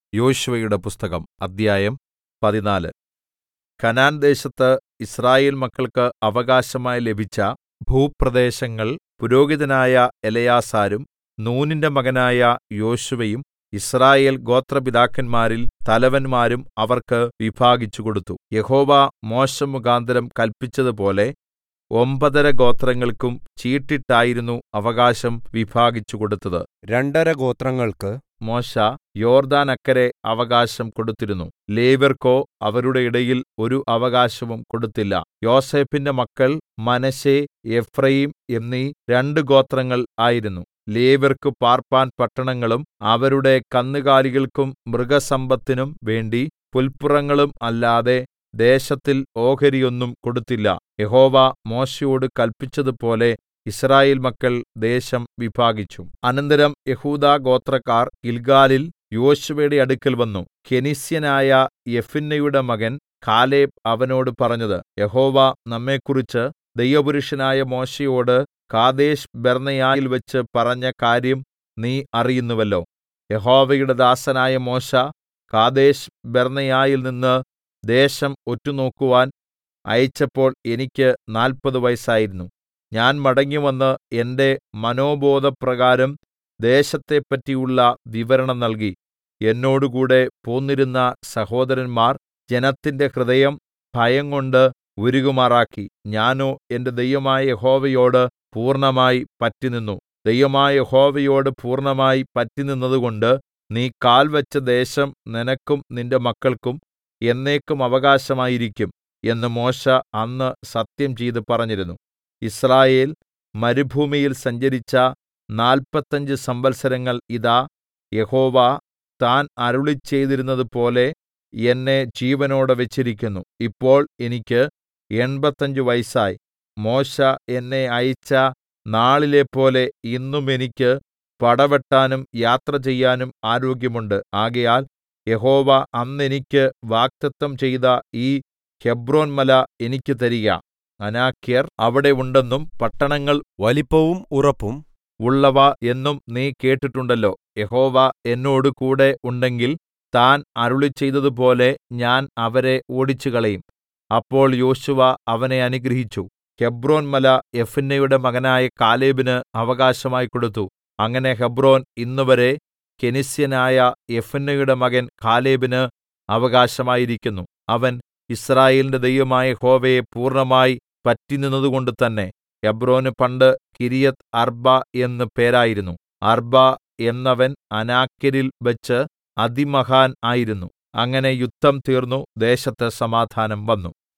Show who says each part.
Speaker 1: യോശുവയുടെ പുസ്തകം അദ്ധ്യായം പതിനാല് കനാൻദേശത്ത് യിസ്രായേൽ മക്കൾക്ക് അവകാശമായി ലഭിച്ച ഭൂപ്രദേശങ്ങൾ പുരോഹിതനായ എലെയാസാരും നൂനിന്റെ മകനായ യോശുവയും യിസ്രായേൽ ഗോത്രപിതാക്കന്മാരിൽ തലവന്മാരും അവർക്ക് വിഭാഗിച്ചു കൊടുത്തു യഹോവ മോശെമുഖാന്തരം കല്പിച്ചതുപോലെ ഒമ്പതര ഗോത്രങ്ങൾക്കും ചീട്ടിട്ടായിരുന്നു അവകാശം വിഭാഗിച്ചു കൊടുത്തത്
Speaker 2: രണ്ടര ഗോത്രങ്ങൾക്ക്
Speaker 1: മോശെ യോർദ്ദാനക്കരെ അവകാശം കൊടുത്തിരുന്നു ലേവ്യർക്കോ അവരുടെ ഇടയിൽ ഒരു അവകാശവും കൊടുത്തില്ല യോസേഫിന്റെ മക്കൾ മനശ്ശെ എഫ്രയീം എന്നീ രണ്ട് ഗോത്രങ്ങൾ ആയിരുന്നു ലേവ്യർക്ക് പാർപ്പാൻ പട്ടണങ്ങളും അവരുടെ കന്നുകാലികൾക്കും മൃഗസമ്പത്തിനും വേണ്ടി പുല്പുറങ്ങളും അല്ലാതെ ദേശത്തിൽ ഓഹരിയൊന്നും കൊടുത്തില്ല യഹോവ മോശെയോട് കല്പിച്ചതുപോലെ യിസ്രായേൽ മക്കൾ ദേശം വിഭാഗിച്ചു അനന്തരം യെഹൂദാ ഗോത്രക്കാർ ഗില്ഗാലിൽ യോശുവയുടെ അടുക്കൽ വന്നു കെനിസ്യനായ യെഫുന്നെയുടെ മകൻ കാലേബ് അവനോട് പറഞ്ഞത് യഹോവ നമ്മെക്കുറിച്ച് ദൈവപുരുഷനായ മോശെയോട് കാദേശ് ബർന്നേയയിൽ വെച്ച് പറഞ്ഞ കാര്യം നീ അറിയുന്നുവല്ലോ യഹോവയുടെ ദാസനായ മോശെ കാദേശ് ബർന്നേയയിൽ നിന്ന് ദേശം ഒറ്റുനോക്കുവാൻ അയച്ചപ്പോൾ എനിക്ക് നാല്പത് വയസ്സായിരുന്നു ഞാൻ മടങ്ങിവന്ന് എന്റെ മനോബോധപ്രകാരം ദേശത്തെപ്പറ്റിയുള്ള വിവരണം നൽകി എന്നോടുകൂടെ പോന്നിരുന്ന സഹോദരന്മാർ ജനത്തിന്റെ ഹൃദയം ഭയംകൊണ്ട് ഉരുകുമാറാക്കി ഞാനോ എന്റെ ദൈവമായ യഹോവയോട് പൂർണ്ണമായി പറ്റിനിന്നു ദൈവമായ യഹോവയോട് പൂർണ്ണമായി പറ്റിനിന്നതുകൊണ്ട് നീ കാൽ വെച്ച ദേശം നിനക്കും നിന്റെ മക്കൾക്കും എന്നേക്കും അവകാശമായിരിക്കും എന്ന് മോശെ അന്ന് സത്യം ചെയ്ത് പറഞ്ഞിരുന്നു യിസ്രായേൽ മരുഭൂമിയിൽ സഞ്ചരിച്ച നാല്പത്തഞ്ച് സംവത്സരങ്ങൾ ഇതാ യഹോവ താൻ അരുളിച്ചെയ്തിരുന്നതുപോലെ എന്നെ ജീവനോടെ വെച്ചിരിക്കുന്നു ഇപ്പോൾ എനിക്ക് എൺപത്തഞ്ച് വയസ്സായി മോശെ എന്നെ അയച്ച നാളിലെപ്പോലെ ഇന്നും എനിക്ക് പടവെട്ടാനും യാത്ര ചെയ്യാനും ആരോഗ്യമുണ്ട് ആകയാൽ യഹോവ അന്ന് എനിക്ക് വാഗ്ദത്തം ചെയ്ത ഈ ഹെബ്രോൻ മല എനിക്ക് തരിക അനാക്യർ അവിടെ ഉണ്ടെന്നും പട്ടണങ്ങൾ
Speaker 2: വലിപ്പവും ഉറപ്പും
Speaker 1: ഉള്ളവ എന്നും നീ കേട്ടിട്ടുണ്ടല്ലോ യഹോവ എന്നോട് കൂടെ ഉണ്ടെങ്കിൽ താൻ അരുളിച്ചെയ്തതുപോലെ ഞാൻ അവരെ ഓടിച്ചുകളയും അപ്പോൾ യോശുവ അവനെ അനുഗ്രഹിച്ചു ഹെബ്രോൻ മല യെഫുന്നെയുടെ മകനായ കാലേബിന് അവകാശമായി കൊടുത്തു അങ്ങനെ ഹെബ്രോൻ ഇന്നുവരെ കെനിസ്യനായ യെഫുന്നെയുടെ മകൻ കാലേബിന് അവകാശമായിരിക്കുന്നു അവൻ യിസ്രായേലിന്റെ ദൈവമായ യഹോവയെ പൂർണ്ണമായി പറ്റിനിന്നതുകൊണ്ട് തന്നെ ഹെബ്രോന് പണ്ട് കിര്യത്ത് അർബ എന്ന് പേരായിരുന്നു അർബ എന്നവൻ അനാക്യരിൽ വെച്ച് അതിമഹാൻ ആയിരുന്നു അങ്ങനെ യുദ്ധം തീർന്നു ദേശത്ത് സമാധാനം വന്നു